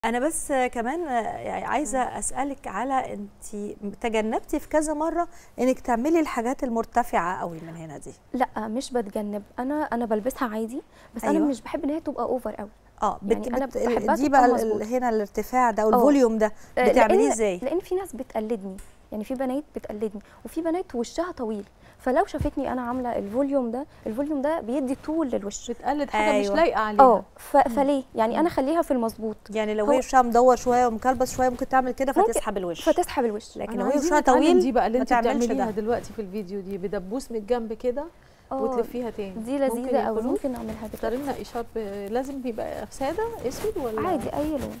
انا بس كمان يعني عايزه اسالك على انت تجنبتي في كذا مره انك تعملي الحاجات المرتفعه قوي من هنا دي لا مش بتجنب انا انا بلبسها عادي بس أيوة. انا مش بحب ان هي تبقى اوفر قوي اه يعني أنا بحبها دي تبقى بقى مظبوطة. ال- هنا الارتفاع ده والفوليوم ده آه، بتعمليه لأن- ازاي لان في ناس بتقلدني يعني في بنات بتقلدني وفي بنات وشها طويل فلو شافتني انا عامله الفوليوم ده الفوليوم ده بيدي طول للوش بتقلد حاجه مش أيوة. لايقه عليها اه ف- فليه يعني انا خليها في المظبوط يعني لو هو- هي وشها مدور شويه ومكلبس شويه ممكن تعمل كده ممكن- فتسحب الوش فتسحب الوش لكن أنا لو هي عايزين وشها نتعلم طويل دي بقى اللي ما انت تعملش بتعمليها ده دلوقتي في الفيديو دي بدبوس من الجنب كده آه، وتلفيها تاني دي لذيذه قوي يكونوا- ممكن اعملها اختاري دلوقتي لنا اشارب لازم بيبقى ساده اسود ولا عادي اي لون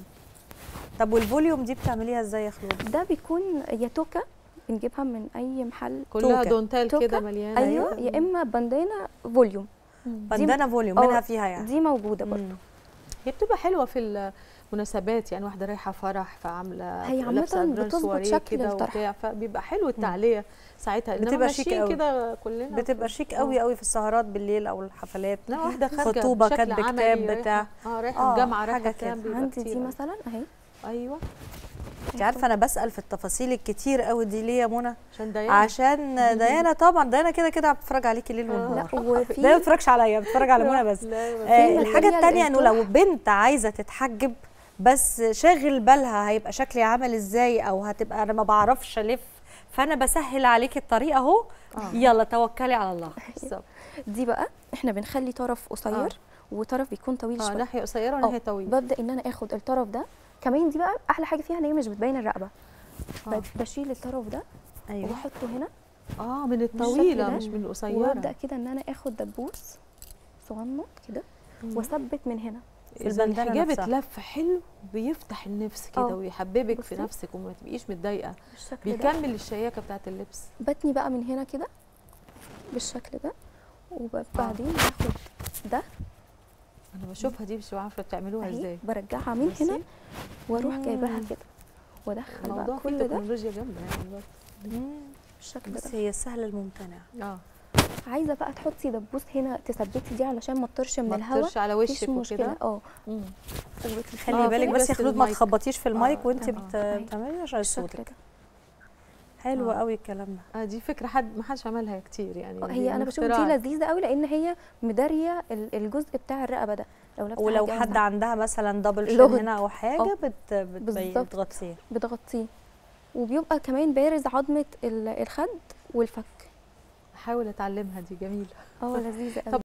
طب والفوليوم دي بتعمليها ازاي يا خلود ده بيكون يا توكه بنجيبها من اي محل كلها توكة. دونتال توكة. كده مليانه ايوه يا اما باندانا فوليوم بندانه فوليوم آه، منها فيها يعني دي موجوده برضه مم. هي بتبقى حلوه في المناسبات يعني واحده رايحه فرح فعامله هي عامة لابسة أدرار بتظبط سواريه شكل كده الطرح. وبتاع فبيبقى حلو التعليه ساعتها انما بتبقى شيك ماشيين قوي. كده كلنا بتبقى شيك قوي قوي في السهرات بالليل او الحفلات لا واحده خارجه خطوبة، بشكل كاتبة عملي، كتاب رايحة- بتاع. اه رايحه آه، الجامعه حاجة رايحه كده. كام بيبقى عندي كتير دي أوي. مثلا اهي ايوه انت عارفه انا بسال في التفاصيل الكتير قوي دي ليه يا منى عشان ديانا عشان ديانا طبعا ديانا كده كده بتتفرج عليكي ليل آه. ونهار لا ديانا ما وفي بتتفرجش عليا بتتفرج على منى بس لا ما آه في الحاجه material الثانيه انه لو الطرح. بنت عايزه تتحجب بس شاغل بالها هيبقى شكلي عامل ازاي او هتبقى انا ما بعرفش الف فانا بسهل عليكي الطريقه اهو آه. يلا توكلي على الله بالظبط دي بقى احنا بنخلي طرف قصير آه. وطرف بيكون طويل اه شويه ناحيه قصيره آه، وناحيه طويله ببدا ان انا اخد الطرف ده كمان دي بقى احلى حاجه فيها ان هي مش بتبين الرقبه آه. ب- بشيل الطرف ده ايوه وبحطه هنا اه من بالشكل الطويله ده. مش من القصيره وابدا كده ان انا اخد دبوس صغنن كده واثبت من هنا اذا البندانة الحجاب نفسها. اتلف حلو بيفتح النفس كده آه. ويحببك في بصي. نفسك وما تبقيش متضايقه بالشكل ده بيكمل الشياكه بتاعت اللبس بتني بقى من هنا كده بالشكل ده وبعدين باخد ده انا بشوفها دي مش عارفه بتعملوها اهي ازاي برجعها من بصي، هنا واروح جايباها مم. كده وادخل الموضوع بقى فيه كل ده تكنولوجيا جامده يعني برضه. مم. بالشكل بس ده هي السهل الممتنع اه عايزه بقى تحطي دبوس هنا تثبتي دي علشان ما تطرش من ما الهواء تطرش على مفيش وشك مشكله وكده اه مم. خلي آه، بالك في بس بس يا خلود ما المايك. تخبطيش في المايك آه، وانت تمام. بت- أيوة. بتعملي عشان بالشكل صوتك ده حلو آه. قوي الكلام ده آه دي فكره حد ما حدش عملها كتير يعني آه، دي هي انا من بشوف دي اختراع. لذيذه قوي لان هي مداريه ال- الجزء بتاع الرقبه ده لو لابسه ولو حاجة حد مثلاً عندها مثلا دبل شين لهد. هنا او حاجه آه. بت بت- بالظبط. بتغطيه بتغطيه وبيبقى كمان بارز عظمه ال- الخد والفك احاول اتعلمها دي جميله اه لذيذه قوي طب